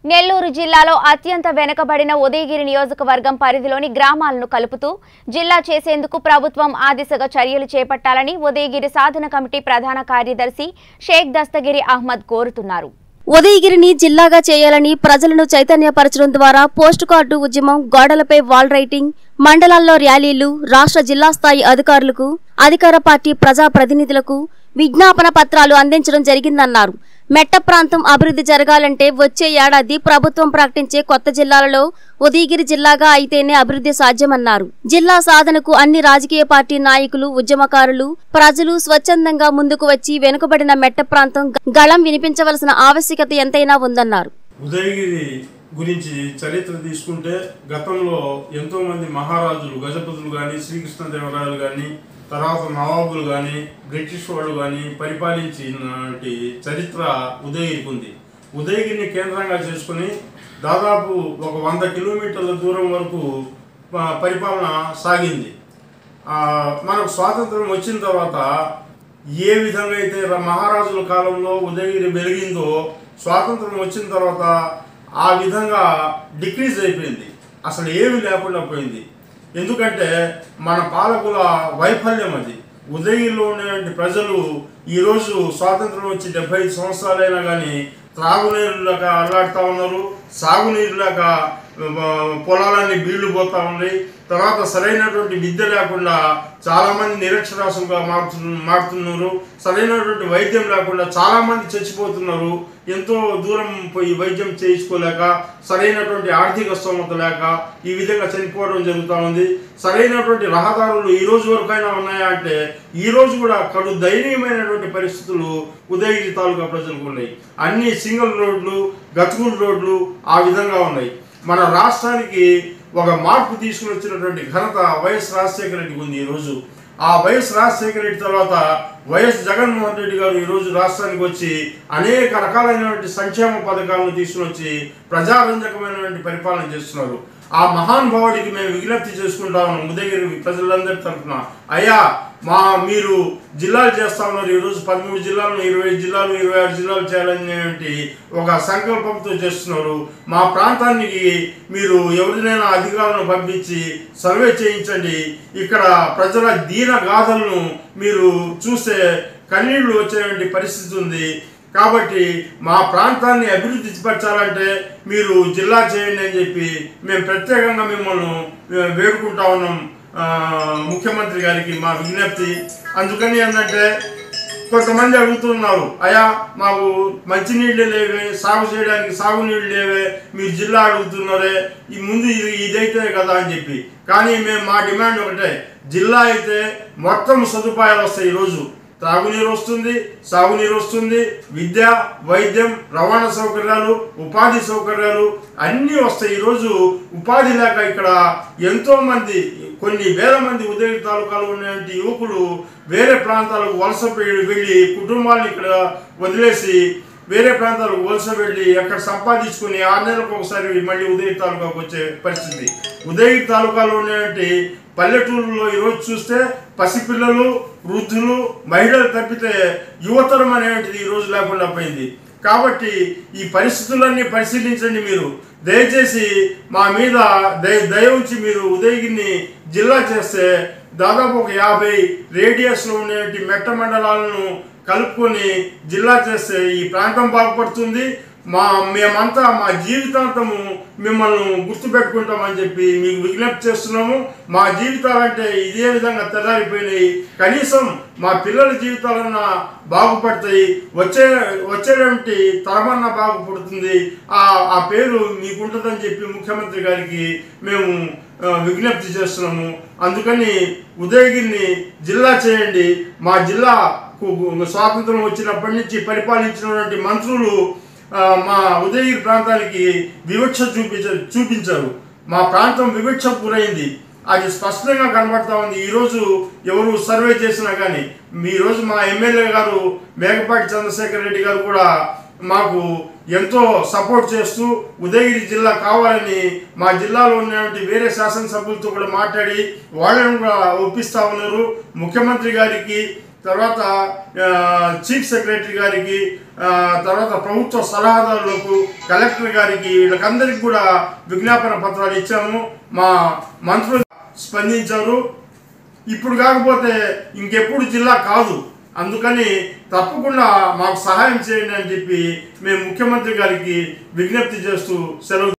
నెల్లూరు జిల్లాలో అత్యంత వెనుకబడిన ఉదయగిరి నియోజకవర్గం పరిధిలోని గ్రామాలను కలుపుతూ జిల్లా చేసేందుకు ప్రభుత్వం ఆ దిశగా చర్యలు చేపట్టాలని ఉదయగిరి సాధన కమిటీ ప్రధాన కార్యదర్శి షేక్ దస్తగిరి అహ్మద్ కోరుతున్నారు ఉదయగిరిని జిల్లాగా చేయాలని ప్రజలను చైతన్యపరచడం ద్వారా పోస్ట్ కార్డు ఉద్యమం గోడలపై వాల్ రైటింగ్ మండలాల్లో ర్యాలీలు రాష్ట్ర జిల్లా స్థాయి అధికారులకు అధికార పార్టీ ప్రజా ప్రతినిధులకు విజ్ఞాపన పత్రాలు అందించడం జరిగిందన్నారు మెట్ట ప్రాంతం అభివృద్ధి జరగాలంటే వచ్చే ఏడాది ప్రభుత్వం ప్రకటించే కొత్త జిల్లాలలో ఉదయగిరి జిల్లాగా అయితేనే అభివృద్ధి సాధ్యమన్నారు జిల్లా సాధనకు అన్ని రాజకీయ పార్టీ నాయకులు ఉద్యమకారులు ప్రజలు స్వచ్ఛందంగా ముందుకు వచ్చి వెనుకబడిన మెట్ట ప్రాంతం గళం వినిపించవలసిన ఆవశ్యకత ఎంతైనా ఉందన్నారు ఉదయగిరి గురించి చరిత్ర తీసుకుంటే గతంలో ఎంతో మంది మహారాజులు గజపతులు కానీ శ్రీకృష్ణదేవరాయలు కానీ తర్వాత నవాబులు కానీ బ్రిటిష్ వాళ్ళు కానీ పరిపాలించినటువంటి చరిత్ర ఉదయగిరికి ఉంది ఉదయగిరిని కేంద్రంగా చేసుకుని దాదాపు ఒక వంద కిలోమీటర్ల దూరం వరకు ప- పరిపాలన సాగింది ఆ, మనకు స్వాతంత్రం వచ్చిన తర్వాత ఏ విధంగా అయితే ర- మహారాజుల కాలంలో ఉదయగిరి వెలిగిందో స్వాతంత్రం వచ్చిన తర్వాత ఆ విధంగా డిక్రీజ్ అయిపోయింది అసలు ఏమీ లేకుండా పోయింది ఎందుకంటే మన పాలకుల వైఫల్యం అది ఉదయగిరిలో ఉన్నటువంటి ప్రజలు ఈరోజు స్వాతంత్రం వచ్చి డెబ్బై ఐదు సంవత్సరాలైనా కానీ త్రాగునీరు లేక అల్లాడుతూ ఉన్నారు సాగునీరు లేక ఆ, పొలాలన్నీ బీళ్లు పోతా ఉన్నాయి తర్వాత సరైనటువంటి విద్య లేకుండా చాలా మంది నిరక్షరాస్యులుగా మారుతు మారుతున్నారు సరైనటువంటి వైద్యం లేకుండా చాలా మంది చచ్చిపోతున్నారు ఎంతో దూరం పోయి వైద్యం చేయించుకోలేక సరైనటువంటి ఆర్థిక స్తోమత లేక ఈ విధంగా చనిపోవడం జరుగుతూ ఉంది సరైనటువంటి రహదారులు ఈ రోజు వరకైనా ఉన్నాయా అంటే ఈ రోజు కూడా కడు దయనీయమైనటువంటి పరిస్థితులు ఉదయగిరి తాలూకా ప్రజలకు ఉన్నాయి అన్ని సింగిల్ రోడ్లు గతుకుల రోడ్లు ఆ విధంగా ఉన్నాయి మన రాష్ట్రానికి ఒక మార్పు తీసుకుని వచ్చినటువంటి ఘనత వైఎస్ రాజశేఖర రెడ్డికి ఉంది ఈరోజు ఆ వైఎస్ రాజశేఖర రెడ్డి తర్వాత వైఎస్ జగన్మోహన్ రెడ్డి గారు ఈరోజు రాష్ట్రానికి వచ్చి అనేక రకాలైనటువంటి సంక్షేమ పథకాలను తీసుకుని వచ్చి ప్రజారంజకమైనటువంటి పరిపాలన చేస్తున్నారు ఆ మహానుభావుడికి మేము విజ్ఞప్తి చేసుకుంటా ఉన్నాం ఉదయగిరి ప్రజలందరి తరఫున అయ్యా మా మీరు జిల్లాలు చేస్తా ఉన్నారు ఈరోజు పదమూడు జిల్లాలను ఇరవై జిల్లాలు ఇరవై ఆరు జిల్లాలు చేయాలనేటువంటి ఒక సంకల్పంతో చేస్తున్నారు మా ప్రాంతానికి మీరు ఎవరినైనా అధికారులను పంపించి సర్వే చేయించండి ఇక్కడ ప్రజల దీన గాథలను మీరు చూస్తే కన్నీళ్లు వచ్చేటువంటి పరిస్థితి ఉంది కాబట్టి మా ప్రాంతాన్ని అభివృద్ధి పరచాలంటే మీరు జిల్లా చేయండి అని చెప్పి మేము ప్రత్యేకంగా మిమ్మల్ని ఆ, వేడుకుంటా ఉన్నాం ఆ, ముఖ్యమంత్రి గారికి మా విజ్ఞప్తి అందుకని ఏంటంటే కొంతమంది అడుగుతున్నారు అయ్యా మాకు మంచినీళ్ళు లేవే సాగు చేయడానికి సాగునీళ్ళు లేవే మీరు జిల్లా అడుగుతున్నారే ఈ ముందు ఇది ఇదైతే కదా అని చెప్పి కానీ మేము మా డిమాండ్ ఒకటే జిల్లా అయితే మొత్తం సదుపాయాలు వస్తాయి ఈరోజు తాగునీరు వస్తుంది సాగునీరు వస్తుంది విద్య వైద్యం రవాణా సౌకర్యాలు ఉపాధి సౌకర్యాలు అన్నీ వస్తాయి ఈరోజు ఉపాధి లేక ఇక్కడ ఎంతో మంది కొన్ని వేల మంది ఉదయ తాలూకాలో ఉన్నటువంటి యువకులు వేరే ప్రాంతాలకు వలస వెళ్ళి వెళ్ళి కుటుంబాలను ఇక్కడ వదిలేసి వేరే ప్రాంతాలకు వలస వెళ్ళి అక్కడ సంపాదించుకుని ఆరు నెలలకు ఒకసారి మళ్ళీ ఉదయ తాలూకాకు వచ్చే పరిస్థితి ఉదయ తాలూకాలో ఉన్నటువంటి పల్లెటూరులో ఈరోజు చూస్తే పసిపిల్లలు వృద్ధులు మహిళలు తప్పితే యువతరం అనేటువంటిది ఈరోజు లేకుండా పోయింది కాబట్టి ఈ పరిస్థితులన్నీ పరిశీలించండి మీరు దయచేసి మా మీద దయ దయ ఉంచి మీరు ఉదయగిరిని జిల్లా చేస్తే దాదాపు ఒక యాభై రేడియస్లో ఉండేటి మెట్ట మండలాలను కలుపుకొని జిల్లా చేస్తే ఈ ప్రాంతం బాగుపడుతుంది మా మేమంతా మా జీవితాంతము మిమ్మల్ని గుర్తుపెట్టుకుంటామని చెప్పి మీకు విజ్ఞప్తి చేస్తున్నాము మా జీవితాలంటే ఇదే విధంగా తెల్లారిపోయినాయి కనీసం మా పిల్లల జీవితాలన్నా బాగుపడతాయి వచ్చే వచ్చేటువంటి తరమన్నా బాగుపడుతుంది ఆ ఆ పేరు మీకుంటుందని చెప్పి ముఖ్యమంత్రి గారికి మేము ఆ, విజ్ఞప్తి చేస్తున్నాము అందుకని ఉదయగిరిని జిల్లా చేయండి మా జిల్లాకు స్వాతంత్రం వచ్చినప్పటి నుంచి పరిపాలించినటువంటి మంత్రులు ఆ, మా ఉదయగిరి ప్రాంతానికి వివక్ష చూపించ చూపించారు మా ప్రాంతం వివక్ష గురైంది అది స్పష్టంగా కనబడతా ఉంది ఈరోజు ఎవరు సర్వే చేసినా కానీ ఈరోజు మా ఎమ్మెల్యే గారు మేకపాటి చంద్రశేఖర్ రెడ్డి గారు కూడా మాకు ఎంతో సపోర్ట్ చేస్తూ ఉదయగిరి జిల్లా కావాలని మా జిల్లాలో ఉన్నటువంటి వేరే శాసనసభ్యులతో కూడా మాట్లాడి వాళ్ళని కూడా ఒప్పిస్తా ఉన్నారు ముఖ్యమంత్రి గారికి తర్వాత ఆ, చీఫ్ సెక్రటరీ గారికి ఆ, తర్వాత ప్రభుత్వ సలహాదారులకు కలెక్టర్ గారికి వీళ్ళకందరికీ కూడా విజ్ఞాపన పత్రాలు ఇచ్చాము మా మంత్రులు స్పందించారు ఇప్పుడు కాకపోతే ఇంకెప్పుడు జిల్లా కాదు అందుకని తప్పకుండా మాకు సహాయం చేయండి అని చెప్పి మేము ముఖ్యమంత్రి గారికి విజ్ఞప్తి చేస్తూ సెలవు